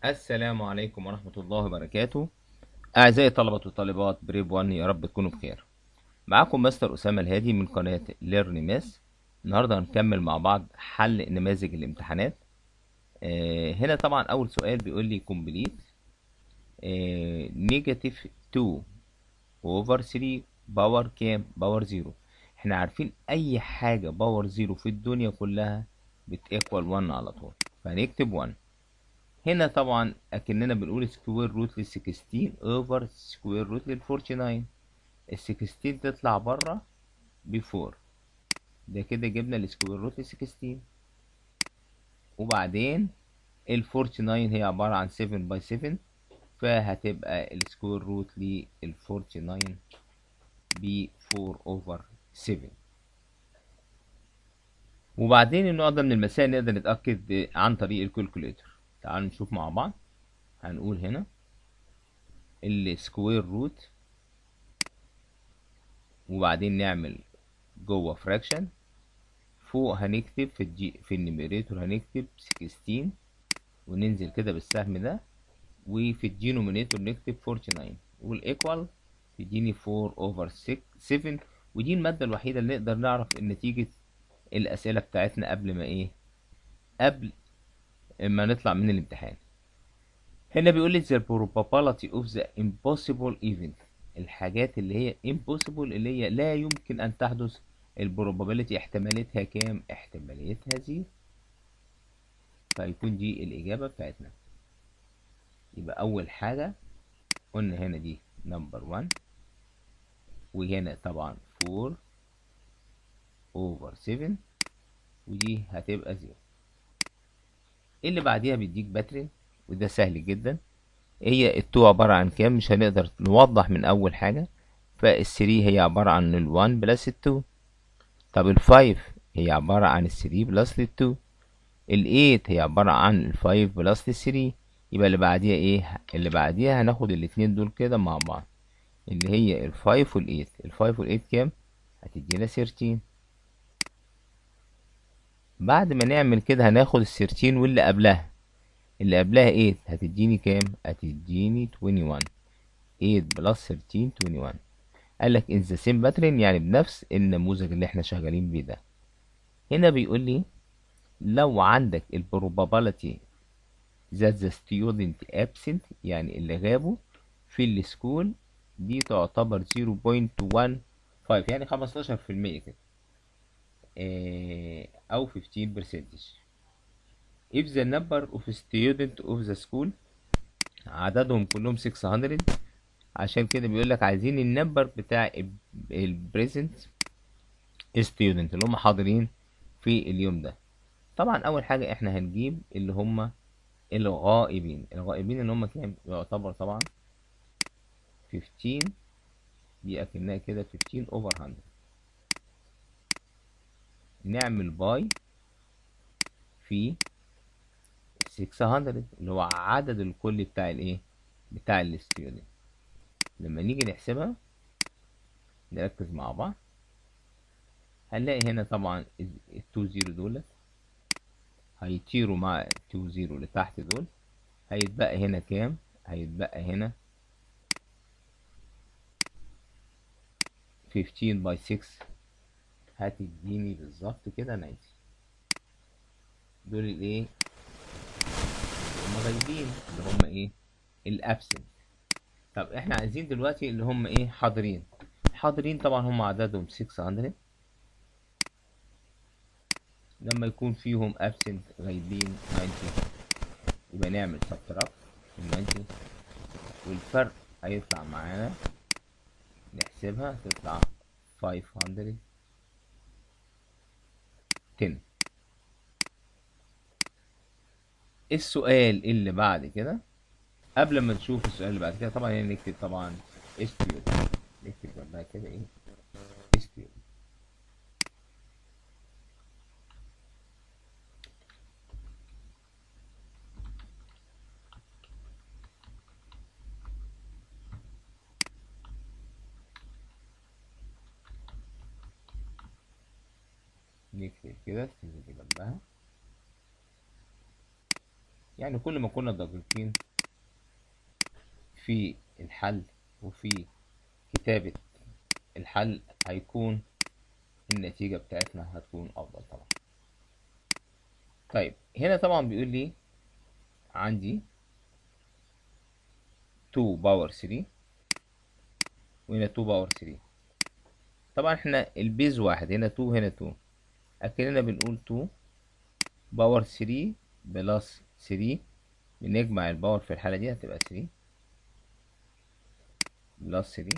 السلام عليكم ورحمة الله وبركاته أعزائي الطلبة والطالبات بريب 1 يا رب تكونوا بخير معاكم مستر أسامة الهادي من قناة ليرن ماس النهاردة هنكمل مع بعض حل نماذج الامتحانات آه هنا طبعا أول سؤال بيقول لي كومبليت نيجاتيف 2 اوفر 3 باور كام باور 0 احنا عارفين أي حاجة باور 0 في الدنيا كلها بتيكوال 1 على طول فهنكتب 1 هنا طبعا اكننا بنقول سكوير روت لل 16 اوفر سكوير روت لل 49 ال 16 تطلع بره ب 4 ده كده جبنا السكوير روت لل 16 وبعدين ال 49 هي عبارة عن 7 باي 7 فهتبقى السكوير روت لل 49 ب 4 اوفر 7 وبعدين النوع ده من المسائل نقدر نتأكد عن طريق الكالكوليتر تعالوا نشوف مع بعض هنقول هنا السكوير روت وبعدين نعمل جوه فراكشن فوق هنكتب في الجي في النيميريتور هنكتب 16 وننزل كده بالسهم ده وفي الدينومينيتور نكتب 49 والايكوال تديني 4 اوفر 7 ودي المادة الوحيدة اللي نقدر نعرف نتيجة الأسئلة بتاعتنا قبل ما ايه قبل اما نطلع من الامتحان هنا بيقول لي the probability of the impossible event الحاجات اللي هي impossible اللي هي لا يمكن ان تحدث البروبابيلتي احتماليتها كام احتماليتها زيرو فيكون دي الاجابه بتاعتنا يبقى اول حاجه قلنا هنا دي نمبر 1 وهنا طبعا 4 over 7 ودي هتبقى زيرو اللي بعديها بيديك باترن وده سهل جدا هي التو عبارة عن كام مش هنقدر نوضح من أول حاجة فالثري هي عبارة عن الوان بلس التو طب الفايف هي عبارة عن الثري بلس التو الايت هي عبارة عن الفايف بلس الثري يبقى اللي بعديها ايه اللي بعديها هناخد الاتنين دول كده مع بعض اللي هي الفايف والايت الفايف والايت كام هتدينا سيرتين بعد ما نعمل كده هناخد السيرتين واللي قبلها اللي قبلها 8 هتديني كام هتديني 21 8 بلس 13 21 قال لك in the same pattern يعني بنفس النموذج اللي احنا شغالين بيه ده هنا بيقول لي لو عندك ال probability that the student absent يعني اللي غابوا في السكول دي تعتبر 0.15 يعني 15% كده اه او 15% if the number of student of the school عددهم كلهم 600 عشان كده بيقول لك عايزين النمبر بتاع البريزنت student اللي هم حاضرين في اليوم ده طبعا اول حاجة احنا هنجيب اللي هم الغائبين الغائبين اللي هم كام يعتبر طبعا 15 دي اكنها كده 15 over 100 نعمل باي في 600 اللي هو عدد الكلي بتاع الايه بتاع الستودنت لما نيجي نحسبها نركز مع بعض هنلاقي هنا طبعا التو زيرو دولت هيطيروا مع التو زيرو اللي تحت دول هيتبقى هنا كام هيتبقى هنا 15 باي 6 هتديني بالظبط كده 90 دول الايه هم غايبين اللي هم ايه الابسنت طب احنا عايزين دلوقتي اللي هم ايه حاضرين حاضرين طبعا هم عددهم 600 لما يكون فيهم ابسنت غايبين 90 يبقى نعمل سبتراكت من 90 والفرق هيطلع معانا نحسبها تطلع 510 السؤال اللي بعد كده قبل ما نشوف السؤال اللي بعد كده طبعا هنا نكتب طبعا استيود نكتب جنبها كده ايه استيود نكتب كده تنزل جنبها يعني كل ما كنا دقيقين في الحل وفي كتابة الحل هيكون النتيجة بتاعتنا هتكون أفضل طبعا طيب هنا طبعا بيقول لي عندي 2 باور 3 وهنا 2 باور 3 طبعا احنا البيز واحد هنا 2 هنا 2 اكننا بنقول 2 باور 3 بلس 3 بنجمع الباور في الحالة دي هتبقى 3 بلس 3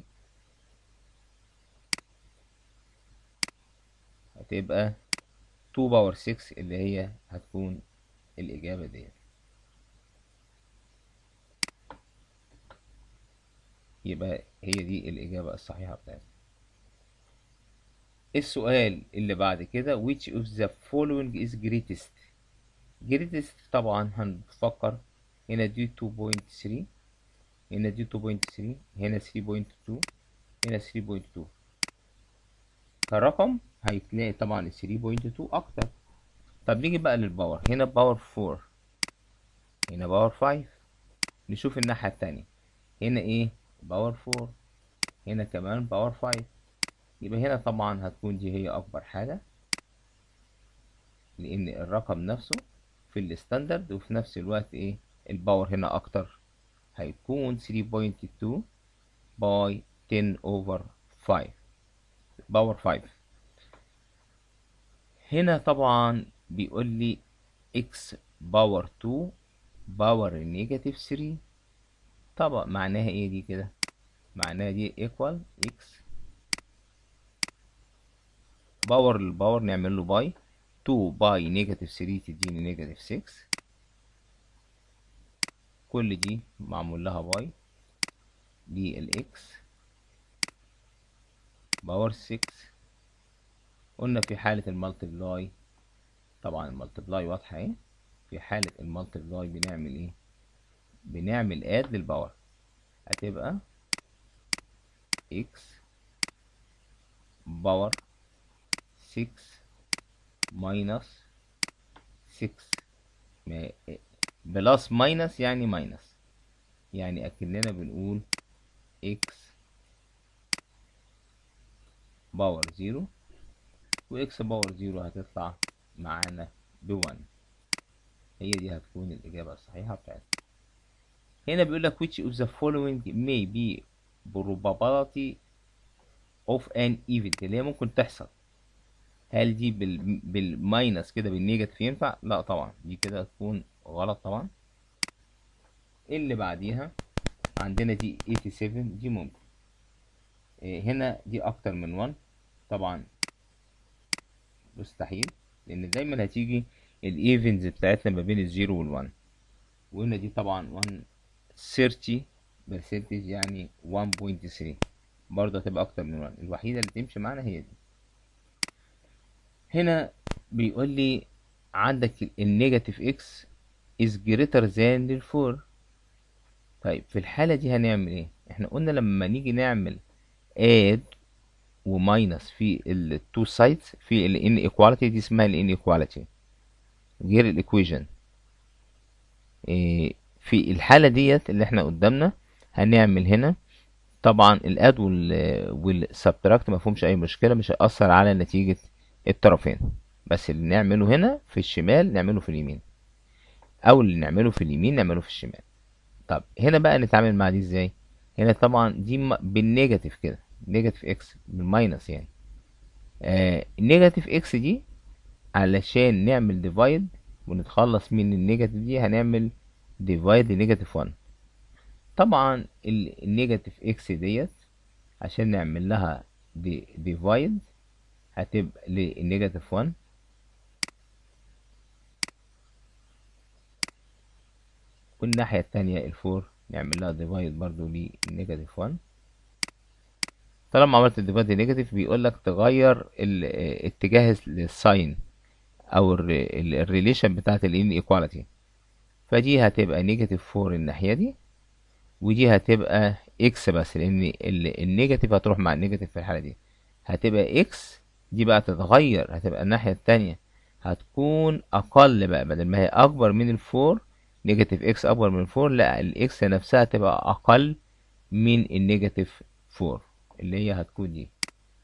هتبقى 2 باور 6 اللي هي هتكون الإجابة ديت يبقى هي دي الإجابة الصحيحة بتاعتنا السؤال اللي بعد كده which of the following is greatest greatest طبعا هنفكر هنا دي 2.3 هنا دي 2.3 هنا 3.2 هنا 3.2 كرقم هيتلاقي طبعا ال 3.2 اكتر طب نيجي بقى للباور هنا باور 4 هنا باور 5 نشوف الناحية التانية هنا ايه باور 4 هنا كمان باور 5 يبقى هنا طبعا هتكون دي هي اكبر حاجة لان الرقم نفسه في الستاندرد وفي نفس الوقت ايه الباور هنا اكتر هيكون 3.2 باي 10 اوفر 5 باور 5 هنا طبعا بيقول لي x باور 2 باور نيجاتيف 3 طبعا معناها ايه دي كده معناها دي ايكوال x باور للباور نعمل له باي 2 باي نيجاتيف 3 تديني نيجاتيف 6 كل دي معمول لها باي دي الاكس باور 6 قلنا في حالة المالتبلاي طبعا المالتبلاي واضحة اهي في حالة المالتبلاي بنعمل ايه بنعمل اد للباور هتبقى اكس باور 6 ماينس 6 بلس ماينس يعني ماينس يعني اكننا بنقول اكس باور زيرو واكس باور زيرو هتطلع معانا بوان هي دي هتكون الإجابة الصحيحة بتاعتنا هنا بيقول لك which of the following may be probability of an event اللي هي ممكن تحصل هل دي بال... بالماينس كده بالنيجاتيف ينفع لا طبعا دي كده تكون غلط طبعا اللي بعديها عندنا دي 87 دي ممكن إيه هنا دي اكتر من 1 طبعا مستحيل لان دايما هتيجي الايفنز بتاعتنا ما بين الزيرو والوان وهنا دي طبعا 1 30 برسنتج يعني 1.3 برضه هتبقى اكتر من 1 الوحيده اللي تمشي معانا هي دي هنا بيقول لي عندك النيجاتيف اكس is greater than الفور طيب في الحالة دي هنعمل ايه احنا قلنا لما نيجي نعمل add وماينس في ال two sides في ال inequality دي اسمها ال inequality غير الايكويجن إيه في الحالة ديت اللي احنا قدامنا هنعمل هنا طبعا الاد والسبتراكت مفهومش اي مشكلة مش هيأثر على نتيجة الطرفين بس اللي نعمله هنا في الشمال نعمله في اليمين او اللي نعمله في اليمين نعمله في الشمال طب هنا بقى نتعامل مع دي ازاي هنا طبعا دي بالنيجاتيف كده نيجاتيف اكس بالماينس يعني آه النيجاتيف اكس دي علشان نعمل ديفايد ونتخلص من النيجاتيف دي هنعمل ديفايد لنيجاتيف 1 طبعا النيجاتيف اكس ديت عشان نعمل لها ديفايد هتبقى للنيجاتيف 1 والناحية التانية الفور نعمل لها ديفايد برضو للنيجاتيف 1 طالما عملت ديفايد نيجاتيف بيقول لك تغير اتجاه الساين او الريليشن بتاعت الان ايكواليتي فدي هتبقى نيجاتيف 4 الناحية دي ودي هتبقى اكس بس لان النيجاتيف هتروح مع النيجاتيف في الحالة دي هتبقى اكس دي بقى تتغير هتبقى الناحية التانية هتكون أقل بقى بدل ما هي أكبر من الفور نيجاتيف اكس اكبر من 4 لا الاكس نفسها تبقى اقل من النيجاتيف 4 اللي هي هتكون دي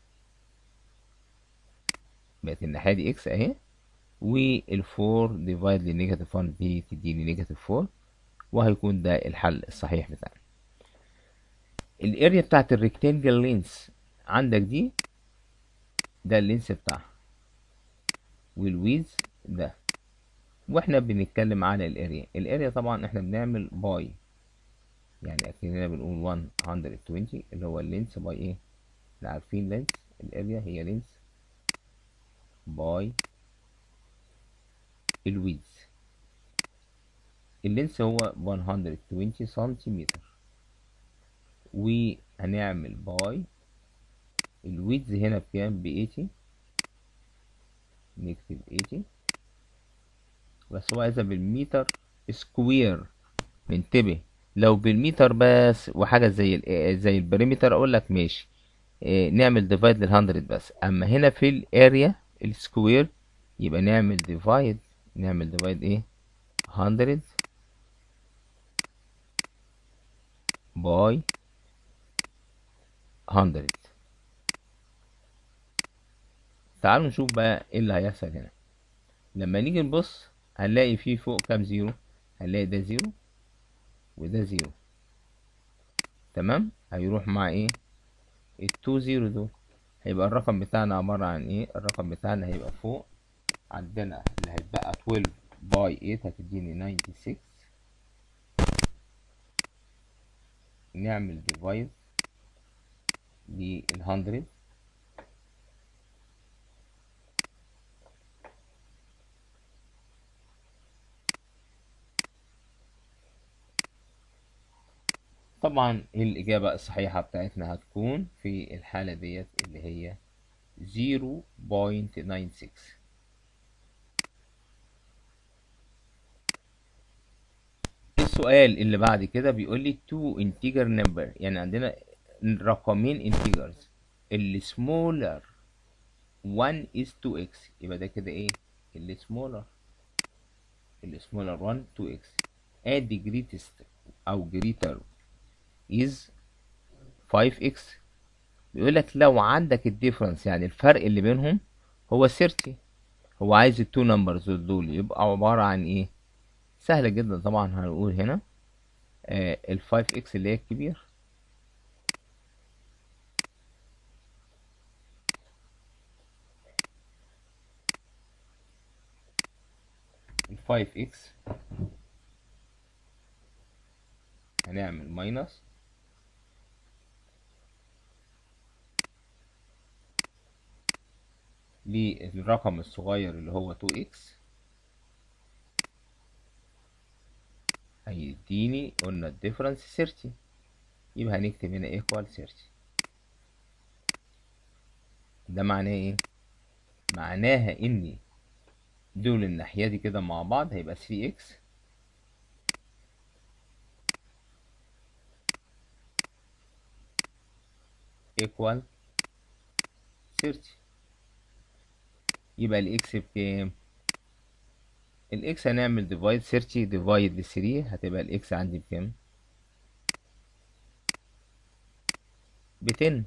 بقت الناحيه دي اكس اهي وال4 ديفايد للنيجاتيف 1 دي تديني نيجاتيف 4 وهيكون ده الحل الصحيح بتاعنا الاريا بتاعت الريكتانجل لينس عندك دي ده اللينس بتاعها والويز ده واحنا بنتكلم على الاريا الاريا طبعا احنا بنعمل باي يعني اكننا بنقول 120 اللي هو اللينس باي ايه احنا عارفين لينس الاريا هي لينس باي الويدز اللينس هو 120 سنتيمتر وهنعمل باي الويدز هنا بكام ب 80 نكتب 80 بس هو اذا بالمتر سكوير انتبه لو بالمتر بس وحاجه زي ال زي البريمتر اقول لك ماشي إيه نعمل ديفايد لل 100 بس اما هنا في الاريا السكوير يبقى نعمل ديفايد نعمل ديفايد ايه 100 باي 100 تعالوا نشوف بقى ايه اللي هيحصل هنا لما نيجي نبص هنلاقي فيه فوق كام زيرو هنلاقي ده زيرو وده زيرو تمام هيروح مع ايه التو زيرو دول هيبقى الرقم بتاعنا عبارة عن ايه الرقم بتاعنا هيبقى فوق عندنا اللي هيتبقى 12 باي 8 هتديني 96 نعمل ديفايد لل 100 طبعا الإجابة الصحيحة بتاعتنا هتكون في الحالة ديت اللي هي 0.96 السؤال اللي بعد كده بيقول لي two integer number يعني عندنا رقمين integers اللي smaller 1 is 2x يبقى ده كده ايه اللي smaller اللي smaller 1 2x add the greatest او greater is 5x بيقول لك لو عندك الديفرنس يعني الفرق اللي بينهم هو 30 هو عايز التو نمبرز دول يبقى عبارة عن ايه سهلة جدا طبعا هنقول هنا آه ال 5x اللي هي الكبير ال 5x هنعمل ماينس للرقم الصغير اللي هو 2x هيديني قلنا الديفرنس 30 يبقى هنكتب هنا equal 30 ده معناه ايه معناها اني دول الناحية دي كده مع بعض هيبقى 3x equal 30 يبقى الاكس بكام الاكس هنعمل ديفايد 30 ديفايد ل 3 هتبقى الاكس عندي بكام ب 10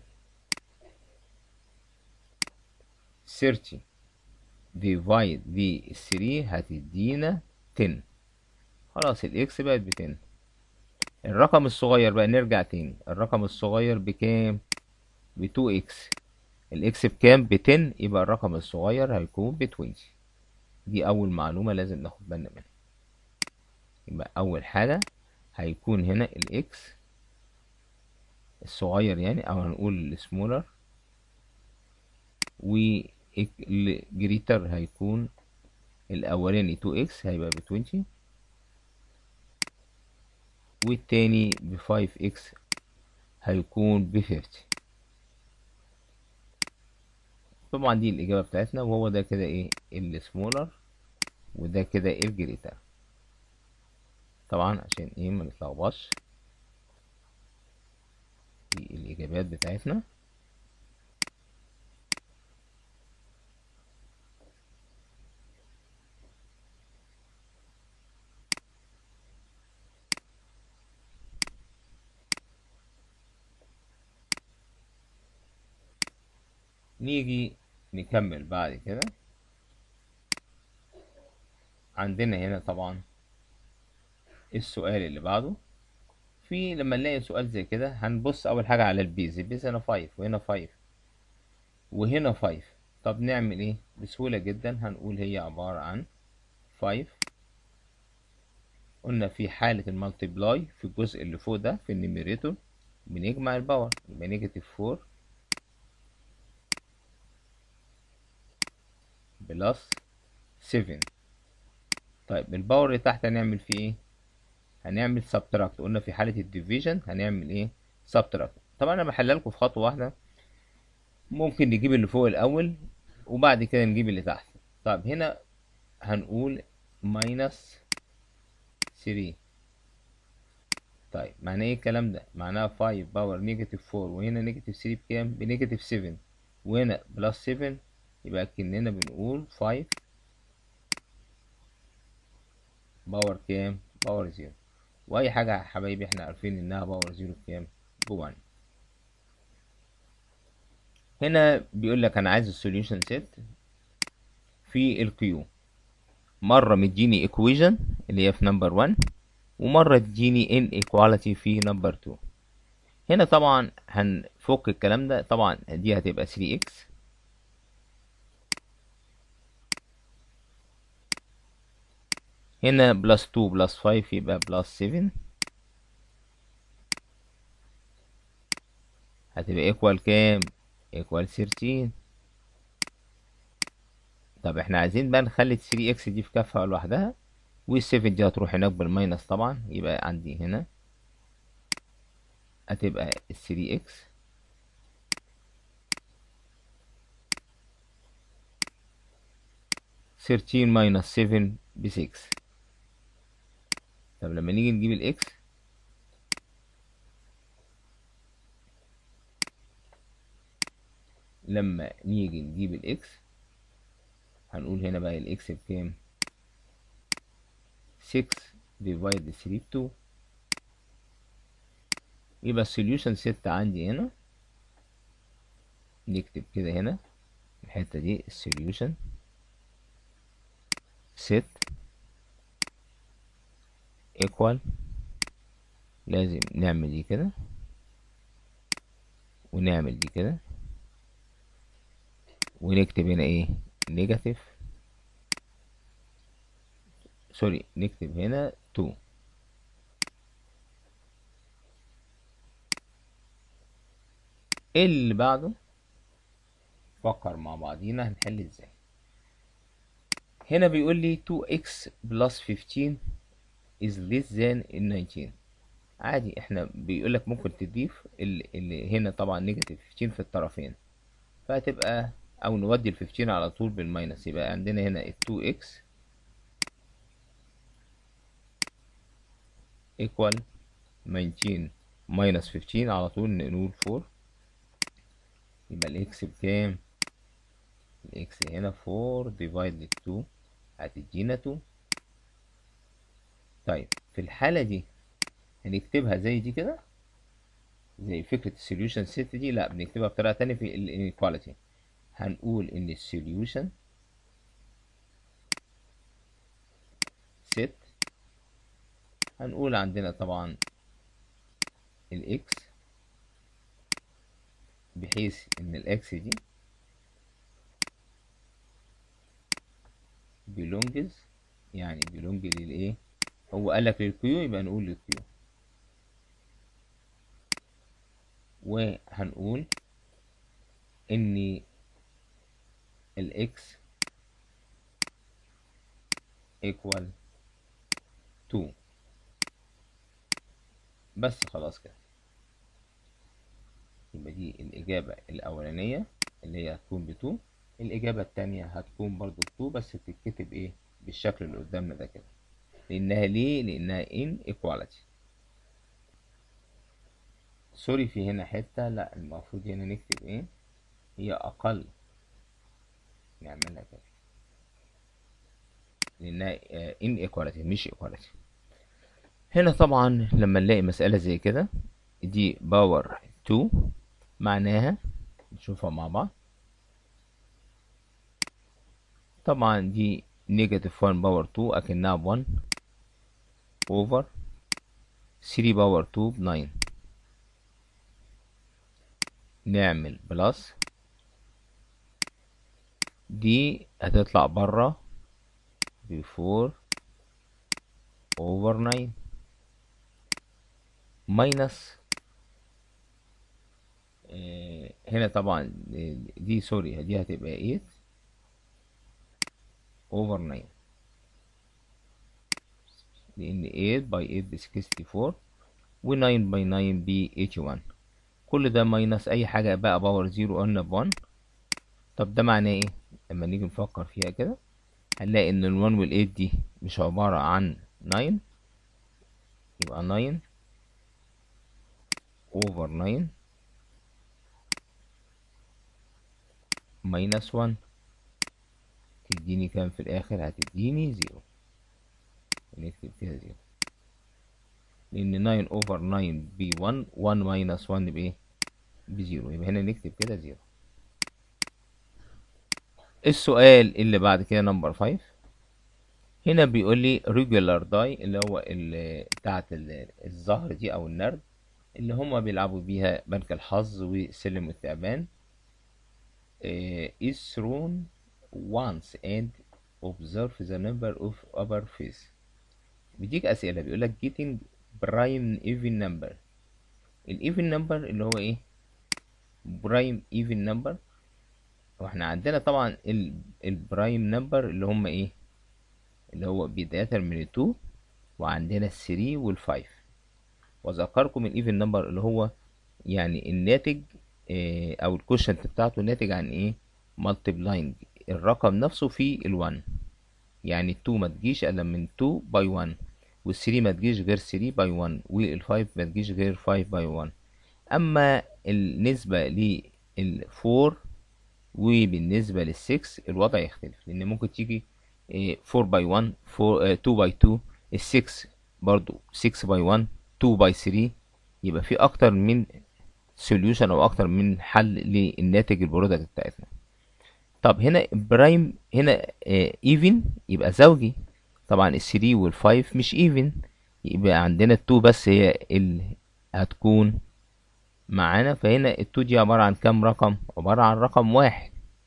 30 ديفايد ل 3 هتدينا 10 خلاص الاكس بقت ب 10 الرقم الصغير بقى نرجع تاني الرقم الصغير بكام ب 2x الاكس بكام ب 10 يبقى الرقم الصغير هيكون ب 20 دي اول معلومة لازم ناخد بالنا منها يبقى اول حاجة هيكون هنا الاكس الصغير يعني او هنقول السمولر والجريتر هيكون الاولاني 2x هيبقى ب 20 والتاني ب 5x هيكون ب 50 طبعا دي الإجابة بتاعتنا وهو ده كده إيه السمولر وده كده الجريتر طبعا عشان إيه ما نتلخبطش دي الإجابات بتاعتنا نيجي نكمل بعد كده عندنا هنا طبعا السؤال اللي بعده في لما نلاقي سؤال زي كده هنبص اول حاجة على البيز البيز هنا 5 وهنا 5 وهنا 5 طب نعمل ايه بسهولة جدا هنقول هي عبارة عن 5 قلنا في حالة المالتيبلاي في الجزء اللي فوق ده في النيميريتور بنجمع الباور يبقى نيجاتيف 4 بلس 7 طيب الباور اللي تحت هنعمل فيه ايه هنعمل سبتراكت قلنا في حالة الديفيجن هنعمل ايه سبتراكت طبعا انا بحلها لكم في خطوة واحدة ممكن نجيب اللي فوق الاول وبعد كده نجيب اللي تحت طيب هنا هنقول ماينس 3 طيب معناه ايه الكلام ده معناها 5 باور نيجاتيف 4 وهنا نيجاتيف 3 بكام بنيجاتيف 7 وهنا بلس 7 يبقى كأننا بنقول 5 باور كام باور 0 واي حاجة يا حبايبي احنا عارفين انها باور 0 بكام بوان هنا بيقول لك انا عايز السوليوشن سيت في الكيو مرة مديني ايكويجن اللي هي في نمبر 1 ومرة تديني ان ايكواليتي في نمبر 2 هنا طبعا هنفك الكلام ده طبعا دي هتبقى 3x هنا بلس 2 بلس 5 يبقى بلس 7 هتبقى ايكوال كام ايكوال 13 طب احنا عايزين بقى نخلي 3x دي في كفة لوحدها وال7 دي هتروح هناك بالماينس طبعا يبقى عندي هنا هتبقى 3x thirteen minus seven بسكس طب لما نيجي نجيب الاكس لما نيجي نجيب الاكس هنقول هنا بقى الاكس بكام 6 ديفايد 3 2 يبقى السوليوشن ست عندي هنا نكتب كده هنا الحتة دي السوليوشن ست equal لازم نعمل دي كده ونعمل دي كده ونكتب هنا ايه نيجاتيف سوري نكتب هنا 2 اللي بعده فكر مع بعضينا هنحل ازاي هنا بيقول لي 2x plus 15 is less than 19 عادي احنا بيقول لك ممكن تضيف اللي, اللي هنا طبعا نيجاتيف 15 في الطرفين فهتبقى او نودي ال 15 على طول بالماينس يبقى عندنا هنا ال 2x equal 19 minus 15 على طول نقول 4 يبقى الاكس بكام الاكس هنا 4 divided 2 هتدينا 2 طيب في الحالة دي هنكتبها زي دي كده زي فكرة السوليوشن سيت دي لا بنكتبها بطريقة تانية في الانيكواليتي هنقول ان السوليوشن سيت هنقول عندنا طبعا الاكس بحيث ان الاكس دي belongs يعني belong للايه هو قال لك للكيو يبقى نقول للكيو وهنقول ان الاكس equal 2 بس خلاص كده يبقى دي الإجابة الأولانية اللي هي هتكون بتو الإجابة التانية هتكون برضو بتو بس بتتكتب إيه بالشكل اللي قدامنا ده كده لأنها ليه؟ لأنها inequality سوري في هنا حتة لا المفروض هنا نكتب إيه هي أقل نعملها كده لأنها inequality مش equality هنا طبعا لما نلاقي مسألة زي كده دي باور 2 معناها نشوفها مع بعض طبعا دي نيجاتيف 1 باور 2 اكنها ب 1 اوفر 3 باور 2 ب 9 نعمل بلس دي هتطلع برا ب 4 اوفر 9 ماينس هنا طبعا دي سوري دي هتبقى 8 اوفر 9 لان 8 باي 8 ب 64 و 9 باي 9 ب 81 كل ده ماينس اي حاجة بقى باور زيرو قلنا ب 1 طب ده معناه ايه لما نيجي نفكر فيها كده هنلاقي ان ال 1 وال 8 دي مش عبارة عن 9 يبقى 9 اوفر 9 ماينس 1 تديني كام في الاخر هتديني زيرو نكتب فيها زيرو لان 9 اوفر 9 ب 1 1 ماينس 1 بايه بزيرو يبقى هنا نكتب كده زيرو السؤال اللي بعد كده نمبر 5 هنا بيقول لي regular die اللي هو اللي بتاعت الزهر دي او النرد اللي هما بيلعبوا بيها بنك الحظ وسلم التعبان is thrown once and observe the number of upper face بيديك أسئلة بيقولك getting prime even number ال even number اللي هو ايه prime even number واحنا عندنا طبعا ال البرايم نمبر اللي هم ايه اللي هو بداية من التو وعندنا الثري والفايف وذكركم الايفن نمبر اللي هو يعني الناتج إيه او الكوشنت بتاعته ناتج عن ايه مالتيبلاينج الرقم نفسه في ال1 يعني ال2 ما تجيش الا من 2 باي 1 وال3 ما تجيش غير 3 باي 1 وال5 ما تجيش غير 5 باي 1 اما النسبة لل4 وبالنسبة لل6 الوضع يختلف لان ممكن تيجي 4 باي 1 4 2 باي 2 ال6 برضو 6 باي 1 2 باي 3 يبقى في اكتر من سوليوشن او اكتر من حل للناتج البرودكت بتاعتنا طب هنا برايم هنا ايفن يبقى زوجي طبعا ال3 وال5 مش ايفن يبقى عندنا ال2 بس هي اللي هتكون معانا فهنا ال2 دي عبارة عن كام رقم عبارة عن رقم واحد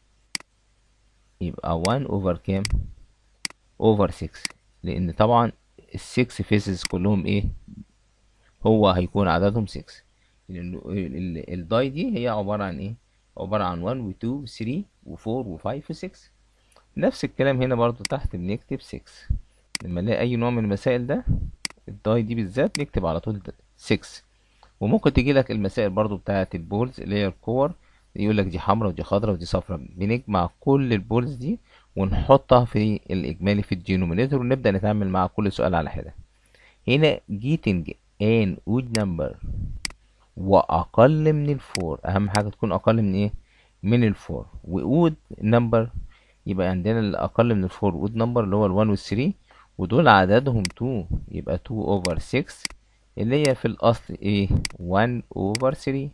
يبقى 1 اوفر كام اوفر 6 لان طبعا ال6 فيسز كلهم ايه هو هيكون عددهم 6 لان الداي دي هي عبارة عن ايه عبارة عن 1 و 2 و 3 و 4 و 5 و 6 نفس الكلام هنا برضو تحت بنكتب 6 لما نلاقي اي نوع من المسائل ده الداي دي بالذات نكتب على طول 6 وممكن تيجي لك المسائل برضو بتاعه البولز اللي هي الكور يقول لك دي حمراء ودي خضراء ودي صفراء بنجمع كل البولز دي ونحطها في الاجمالي في الدينومينيتور ونبدا نتعامل مع كل سؤال على حده هنا getting an odd number واقل من الفور اهم حاجه تكون اقل من ايه من الفور وود نمبر يبقى عندنا الاقل من الفور وود نمبر اللي هو ال1 وال3 ودول عددهم 2 يبقى 2 اوفر 6 اللي هي في الاصل ايه 1 اوفر 3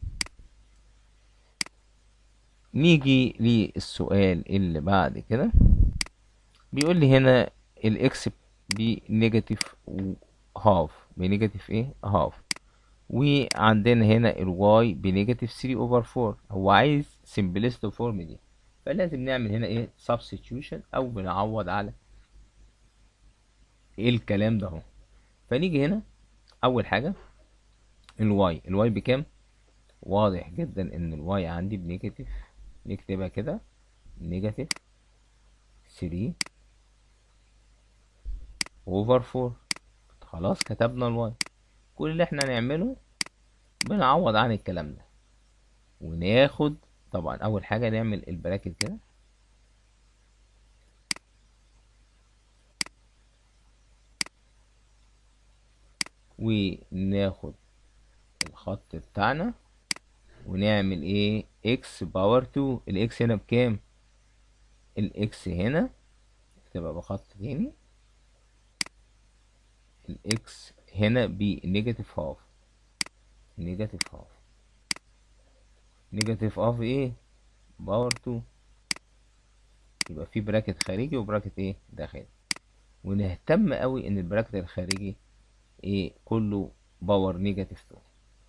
نيجي للسؤال اللي بعد كده بيقول لي هنا الاكس بنيجاتيف هاف بنيجاتيف ايه هاف وعندنا هنا الواي بنيجاتيف 3 اوفر 4 هو عايز سمبلست فورم دي فلازم نعمل هنا ايه سبستيتيوشن او بنعوض على ايه الكلام ده اهو فنيجي هنا اول حاجه الواي الواي بكام واضح جدا ان الواي عندي بنيجاتيف نكتبها كده نيجاتيف 3 اوفر 4 خلاص كتبنا الواي كل اللي احنا نعمله بنعوض عن الكلام ده وناخد طبعا اول حاجة نعمل البراكت كده وناخد الخط بتاعنا ونعمل ايه اكس باور 2 الاكس هنا بكام الاكس هنا تبقى بخط تاني الاكس هنا بنيجاتيف هاف نيجاتيف هاف نيجاتيف هاف ايه باور 2 يبقى في براكت خارجي وبراكت ايه داخلي ونهتم قوي ان البراكت الخارجي ايه كله باور نيجاتيف 2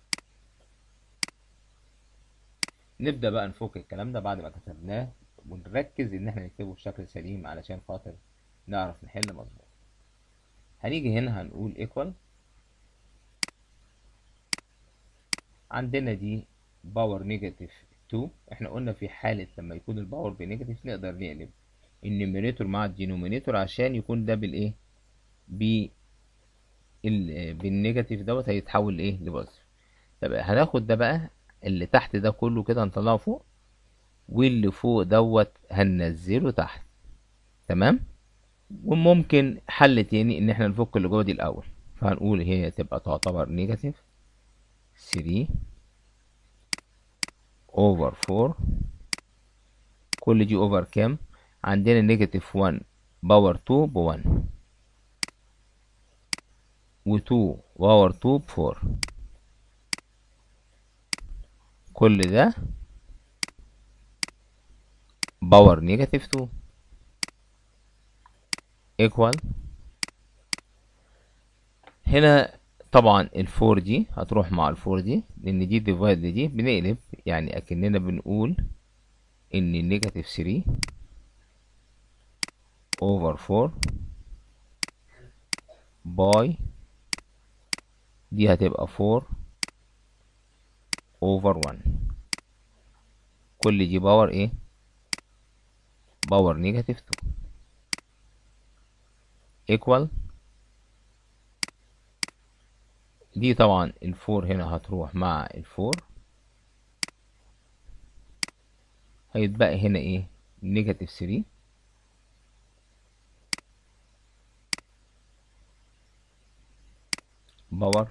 نبدأ بقى نفك الكلام ده بعد ما كتبناه ونركز ان احنا نكتبه بشكل سليم علشان خاطر نعرف نحل مظبوط هنيجي هنا هنقول equal عندنا دي باور نيجاتيف 2 احنا قلنا في حالة لما يكون الباور بنيجاتيف نقدر نقلب النيوميريتور مع الدينومينيتور عشان يكون ده بالايه ب بالنيجاتيف دوت هيتحول لايه لبوزيتيف طب هناخد ده بقى اللي تحت ده كله كده هنطلعه فوق واللي فوق دوت هننزله تحت تمام وممكن حل تاني ان احنا نفك اللي جوه دي الاول فهنقول هي تبقى تعتبر نيجاتيف 3 اوفر 4 كل دي اوفر كام عندنا نيجاتيف 1 باور 2 ب 1 و2 باور 2 ب 4 كل ده باور نيجاتيف 2 equal هنا طبعا الفور دي هتروح مع الفور دي لان دي ديفايد دي بنقلب يعني اكننا بنقول ان النيجاتيف 3 اوفر 4 باي دي هتبقى 4 اوفر 1 كل دي باور ايه باور نيجاتيف 2 equal دي طبعا الفور هنا هتروح مع الفور هيتبقى هنا ايه نيجاتيف 3 باور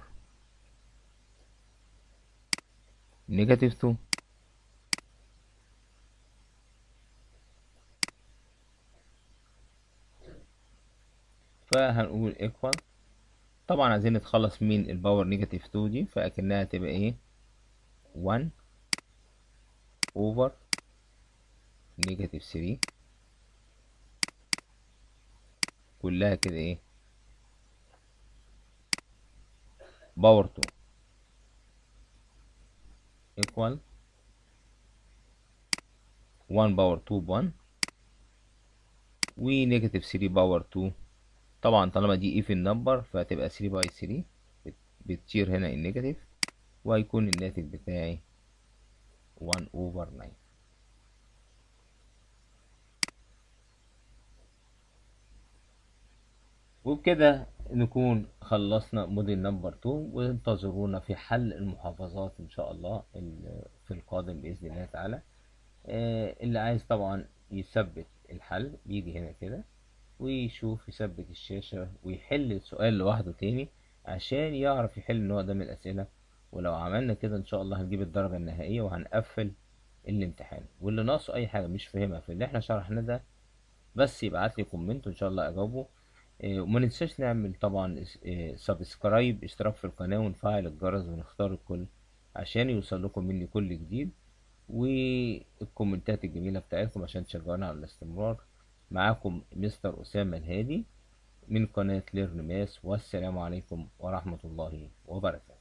نيجاتيف 2 فهنقول equal طبعا عايزين نتخلص من الباور نيجاتيف 2 دي فاكنها تبقى ايه 1 اوفر نيجاتيف 3 كلها كده ايه باور 2 equal 1 باور 2 ب 1 ونيجاتيف 3 باور 2 طبعا طالما دي even نمبر فهتبقى 3 باي 3 بتطير هنا النيجاتيف وهيكون الناتج بتاعي 1 over 9 وبكده نكون خلصنا موديل نمبر 2 وانتظرونا في حل المحافظات ان شاء الله في القادم باذن الله تعالى اللي عايز طبعا يثبت الحل بيجي هنا كده ويشوف يثبت الشاشة ويحل السؤال لوحده تاني عشان يعرف يحل النوع ده من الأسئلة ولو عملنا كده إن شاء الله هنجيب الدرجة النهائية وهنقفل الامتحان واللي ناقصه أي حاجة مش فاهمها في اللي احنا شرحناه ده بس يبعت لي كومنت وإن شاء الله أجاوبه إيه وما ننساش نعمل طبعا إيه سبسكرايب اشتراك في القناة ونفعل الجرس ونختار الكل عشان يوصل لكم مني كل جديد والكومنتات الجميلة بتاعتكم عشان تشجعونا على الاستمرار معاكم مستر أسامة الهادي من قناة ليرن ماس والسلام عليكم ورحمة الله وبركاته